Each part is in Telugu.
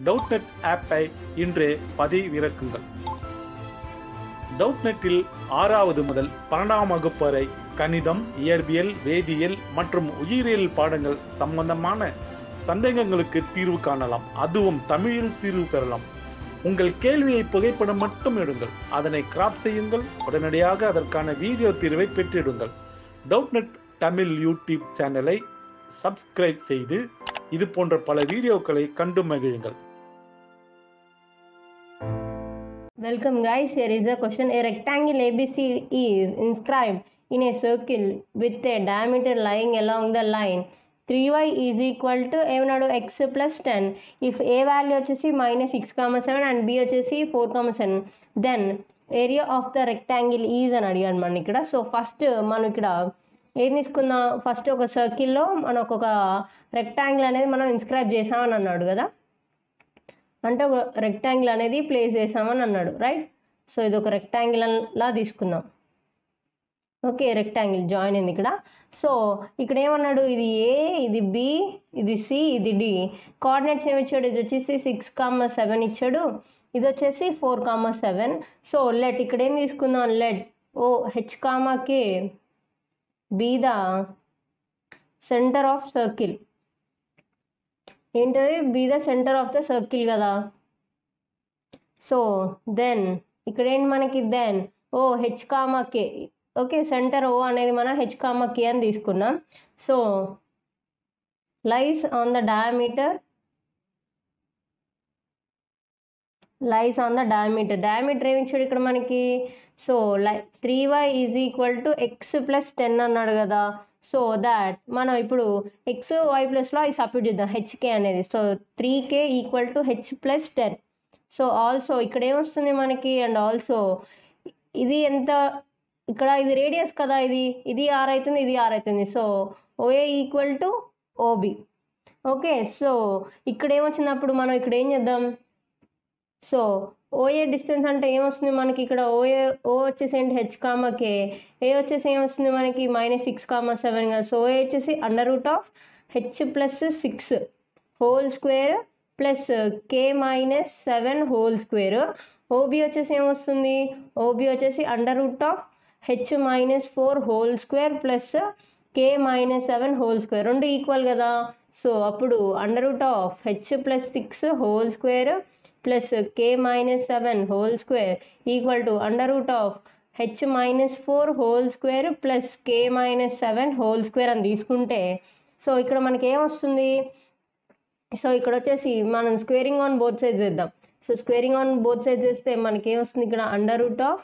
டவுட்நெட் ஆப்பை இன்றே பதிவிறக்குங்கள் டவுட்நெட்டில் ஆறாவது முதல் பன்னெண்டாம் வகுப்பு வரை கணிதம் இயற்பியல் வேதியியல் மற்றும் உயிரியல் பாடங்கள் சம்பந்தமான சந்தேகங்களுக்கு தீர்வு காணலாம் அதுவும் தமிழில் தீர்வு பெறலாம் உங்கள் கேள்வியை புகைப்படம் மட்டும் எடுங்கள் அதனை கிராப் செய்யுங்கள் உடனடியாக அதற்கான வீடியோ தீர்வை பெற்றிடுங்கள் டவுட்நெட் தமிழ் யூடியூப் சேனலை சப்ஸ்கிரைப் செய்து இது போன்ற பல வீடியோக்களை கண்டு மகிழுங்கள் Welcome guys, here is a question. A rectangle ABC is inscribed in a circle with a diameter lying along the line 3y is equal to ఏమన్నాడు x plus ten if A value వచ్చేసి minus six comma seven and B వచ్చేసి four comma seven then area of the rectangle is అని అడిగాడు మనం ఇక్కడ సో ఫస్ట్ మనం ఇక్కడ ఏం తీసుకుందాం ఫస్ట్ ఒక సర్కిల్లో మనకు ఒక రెక్టాంగిల్ అనేది మనం ఇన్స్క్రైబ్ చేసామని అన్నాడు కదా అంటే ఒక రెక్టాంగిల్ అనేది ప్లేస్ చేసామని అన్నాడు రైట్ సో ఇది ఒక రెక్టాంగిల్ లా తీసుకుందాం ఓకే రెక్టాంగిల్ జాయిన్ అయింది ఇక్కడ సో ఇక్కడ ఏమన్నాడు ఇది ఏ ఇది బి ఇది సి ఇది డి కోఆర్డినేట్స్ ఏమి ఇచ్చాడు ఇది వచ్చేసి సిక్స్ కామ సెవెన్ ఇచ్చాడు ఇది వచ్చేసి four comma seven so let ఇక్కడ ఏం తీసుకుందాం లెట్ ఓ హెచ్ కామాకి be the centre of circle ఏంటది be the centre of the circle కదా సో దెన్ ఇక్కడ ఏంటి మనకి then O H comma K okay centre O అనేది మనం హెచ్ కామా కే అని తీసుకున్నాం so lies on the diameter lies on the diameter diameter ఏమి ఇచ్చాడు ఇక్కడ మనకి so lie three Y is equal to X plus ten అన్నాడు కదా సో దాట్ మనం ఇప్పుడు ఎక్స్ వై ప్లస్లో అవి సబ్స్టిట్యూట్ చేద్దాం హెచ్కే అనేది so three K equal to H plus ten so also ఇక్కడ ఏమొస్తుంది మనకి అండ్ ఆల్సో ఇది ఎంత ఇక్కడ ఇది రేడియస్ కదా ఇది ఇది ఆర్ అవుతుంది ఇది ఆర్ అవుతుంది so O A equal to O B okay so ఇక్కడ ఏమొచ్చినప్పుడు మనం ఇక్కడ ఏం చేద్దాం సో ఓఏ డిస్టెన్స్ అంటే ఏమొస్తుంది మనకి ఇక్కడ ఓఏ ఓ వచ్చేసి ఏంటి హెచ్ కామకే ఏ వచ్చేసి ఏమొస్తుంది మనకి మైనస్ సిక్స్ కామా సెవెన్ కదా సో ఓఏ వచ్చేసి under root of H plus six whole square plus K minus seven whole square O B వచ్చేసి ఏమొస్తుంది ఓబి వచ్చేసి under root of H minus four whole square plus K minus seven whole square రెండు ఈక్వల్ కదా సో అప్పుడు under root of H plus six whole square plus K minus seven whole square equal to under root of H minus four whole square plus K minus seven whole square అని తీసుకుంటే సో ఇక్కడ మనకి ఏమొస్తుంది సో ఇక్కడ వచ్చేసి మనం స్క్వేరింగ్ ఆన్ బోత్ సైడ్స్ చేద్దాం so squaring on both sides చేస్తే మనకి ఏమొస్తుంది ఇక్కడ under root of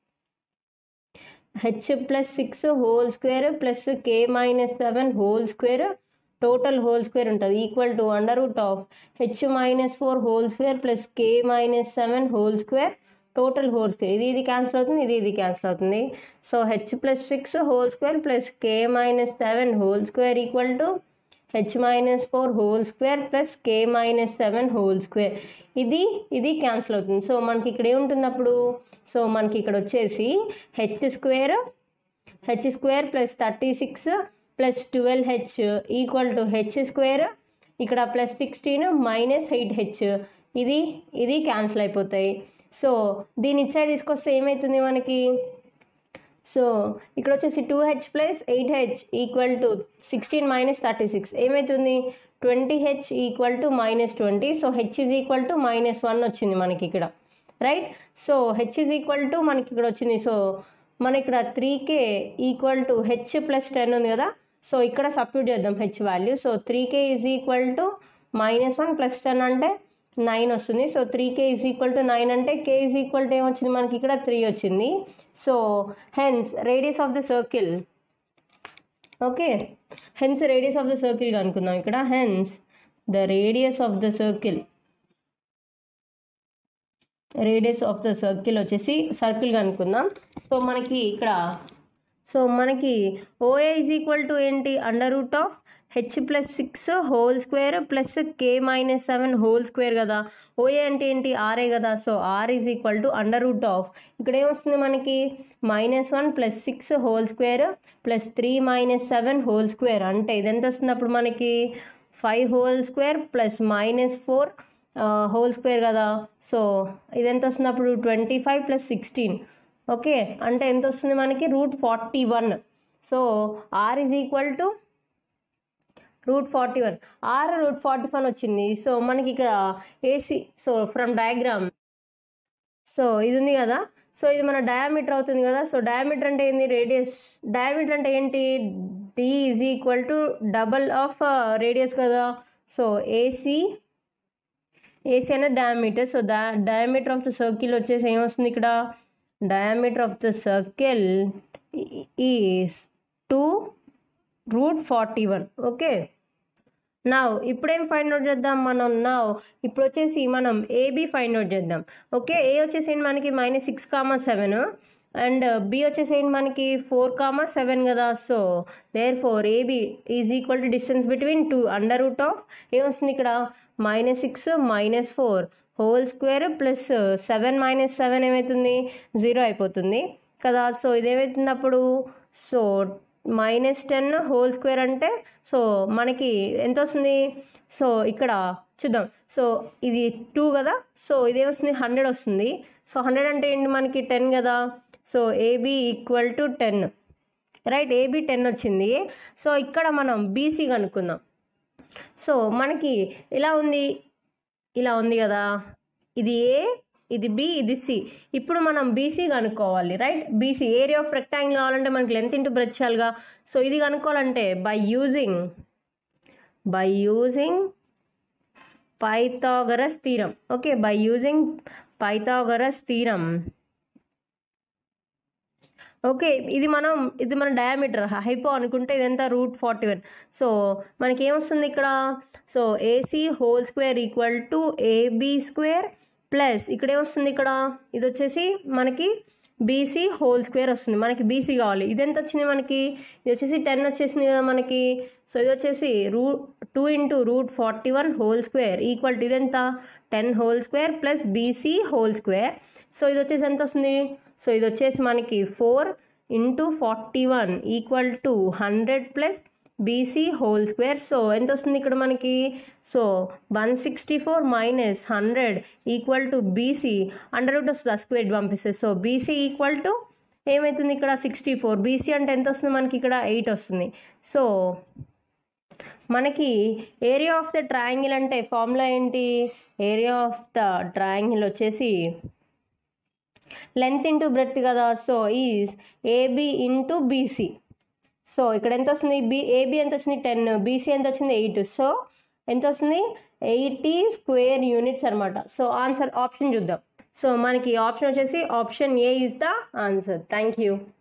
H plus six whole square plus K minus seven whole square total whole square ఉంటుంది equal to under root of H minus four whole square plus K minus seven whole square total whole square ఇది ఇది క్యాన్సిల్ అవుతుంది ఇది ఇది క్యాన్సిల్ అవుతుంది so H plus six whole square plus K minus seven whole square equal to H minus four whole square plus K minus seven whole square ఇది ఇది క్యాన్సిల్ అవుతుంది సో మనకి ఇక్కడ ఏముంటుంది అప్పుడు సో మనకి ఇక్కడ వచ్చేసి H square H square plus thirty six plus twelve H equal to H square ఇక్కడ plus sixteen minus eight H ఇది ఇది క్యాన్సిల్ అయిపోతాయి సో దీని ఇటు సైడ్ తీసుకొస్తే ఏమవుతుంది మనకి సో ఇక్కడ వచ్చేసి two H plus eight H equal to sixteen minus thirty six ఏమవుతుంది twenty H equal to minus twenty so H is equal to minus one వచ్చింది మనకి ఇక్కడ right so H is equal to మనకి ఇక్కడ వచ్చింది సో మన ఇక్కడ three K equal to H plus ten ఉంది కదా సో ఇక్కడ సబ్స్టిట్యూట్ చేద్దాం H value so three K is equal to minus one plus ten అంటే నైన్ వస్తుంది so three K is equal to nine అంటే కే ఈజ్ ఈక్వల్ టు ఏమొచ్చింది మనకి ఇక్కడ త్రీ వచ్చింది so hence radius of the circle okay hence radius of the circle అనుకుందాం ఇక్కడ hence the radius of the circle radius of the circle వచ్చేసి సర్కిల్ అనుకుందాం సో మనకి ఇక్కడ సో మనకి ఓఏ ఈజ్ ఈక్వల్ టు ఏంటి under root of H plus six whole square plus K minus seven whole square కదా ఓఏ అంటే ఏంటి ఆరే కదా so R is equal to under root of ఇక్కడ ఏమొస్తుంది మనకి minus one plus six whole square plus three minus seven whole square అంటే ఇది ఎంత వస్తుంది అప్పుడు మనకి five whole square plus minus four whole square కదా సో ఇది ఎంత వస్తుంది అప్పుడు twenty five plus sixteen okay అంటే ఎంత వస్తుంది మనకి root forty one so R is equal to root forty one or root forty one వచ్చింది సో మనకి ఇక్కడ AC so from diagram so ఇది ఉంది కదా సో ఇది మన డయామీటర్ అవుతుంది కదా సో డయామీటర్ అంటే ఏంది రేడియస్ డయామీటర్ అంటే ఏంటి D is equal to double of radius కదా సో ఏసీ ఏసీ అనేది diameter so the diameter of the circle వచ్చేసి ఏమొస్తుంది ఇక్కడ diameter of the circle is two root forty one okay now ఇప్పుడేం ఫైండ్ అవుట్ చేద్దాం మనం నావ్ ఇప్పుడు వచ్చేసి మనం ఏబి ఫైండ్ అవుట్ చేద్దాం ఓకే ఏ వచ్చేసి ఏంటి మనకి minus six comma seven and B వచ్చేసి ఏంటి మనకి ఫోర్ కామా సెవెన్ కదా so there four AB is equal to distance between two under root of ఏమొస్తుంది ఇక్కడ minus six minus four whole square plus seven minus seven ఏమవుతుంది జీరో అయిపోతుంది కదా సో ఇదేమవుతుంది అప్పుడు so minus ten whole square అంటే సో మనకి ఎంత వస్తుంది సో ఇక్కడ చూద్దాం సో ఇది టూ కదా సో ఇదేమొస్తుంది హండ్రెడ్ వస్తుంది సో హండ్రెడ్ అంటే ఏంటి మనకి టెన్ కదా so AB equal to ten right AB ten వచ్చింది సో ఇక్కడ మనం బీసీ కనుక్కుందాం సో మనకి ఇలా ఉంది ఇలా ఉంది కదా ఇది ఏ ఇది బి ఇది సి ఇప్పుడు మనం బీసీ కనుక్కోవాలి right BC area of rectangle కావాలంటే మనకి లెంత్ ఇంటూ బ్రెత్ చేయాలిగా సో ఇది కనుక్కోవాలంటే by using by using Pythagoras theorem okay by using Pythagoras theorem okay ఇది మనం ఇది మన డయామీటర్ హైపో అనుకుంటే ఇదంతా రూట్ ఫార్టీ వన్ సో మనకి ఏమొస్తుంది ఇక్కడ so AC whole square equal to AB square plus ఇక్కడ ఏమొస్తుంది ఇక్కడ ఇది వచ్చేసి మనకి బీసీ హోల్ స్క్వేర్ వస్తుంది మనకి బీసీ కావాలి ఇది ఎంత వచ్చింది మనకి ఇది వచ్చేసి టెన్ వచ్చేసింది కదా మనకి సో ఇది వచ్చేసి రూ two into root forty one whole square equal to ఇదెంత ten whole square plus BC whole square so ఇది వచ్చేసి ఎంత వస్తుంది సో ఇది వచ్చేసి మనకి four into forty one equal to hundred plus BC whole square so ఎంత వస్తుంది ఇక్కడ మనకి so one sixty four minus hundred equal to BC under root వస్తుంది ఆ స్క్వేర్ పంపిస్తే సో బీసీ ఈక్వల్ టు ఏమవుతుంది ఇక్కడ సిక్స్టీ ఫోర్ బీసీ అంటే ఎంత వస్తుంది మనకి ఇక్కడ ఎయిట్ వస్తుంది సో మనకి ఏరియా ఆఫ్ ద ట్రయాంగిల్ అంటే ఫార్ములా ఏంటి ఏరియా ఆఫ్ ద ట్రయాంగిల్ వచ్చేసి లెంత్ ఇంటూ బ్రెత్ కదా so is AB into BC so ఇక్కడ ఎంత వస్తుంది బి ఏబి ఎంత వచ్చింది టెన్ బీసీ ఎంత వచ్చింది ఎయిట్ సో ఎంత వస్తుంది ఎయిటీ స్క్వేర్ యూనిట్స్ అనమాట సో ఆన్సర్ ఆప్షన్ చూద్దాం సో మనకి ఆప్షన్ వచ్చేసి option A is the answer thank you